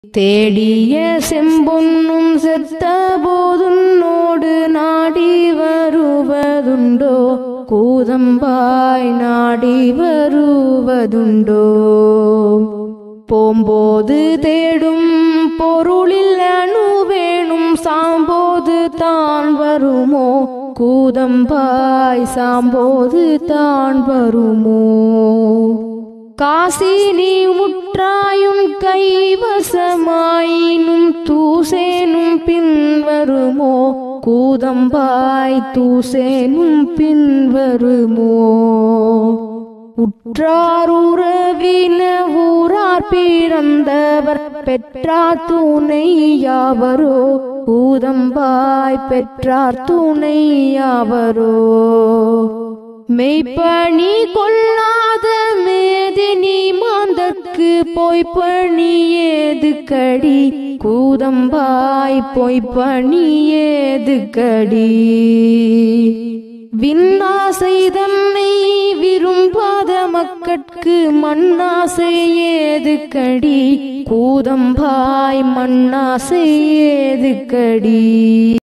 தேடிய செம்பொன்னும் செத்த போதுன்னோடு நாடி வருவதுண்டோ கூதம்பாய் நாடி வருவதுண்டோ போம்போது தேடும் பொருளில் அணுவேணும் சாம்போது தான் வருமோ கூதம்பாய் சாம்போது தான் வருமோ காசி நீ முற்றாயும் கைவசமாயினும் தூசேனும் பின்வருமோ கூதம்பாய் தூசேனும் பின்வருமோ உற்றாருறவின ஊரார் பிறந்தவர் பெற்றார் துணை யாவரோ கூதம்பாய் பெற்றார் துணை யாவரோ மெய்ப்பணி கொள்ளாத மேதினி மாந்தற்கு பொய்ப்பணி ஏது கடி கூதம்பாய் பொய்ப்பணி ஏது கடி விண்ணாசை தன்னை விரும்பாத மக்கட்கு மண்ணாசை ஏது கடி கூதம்பாய் மண்ணாசை ஏது கடி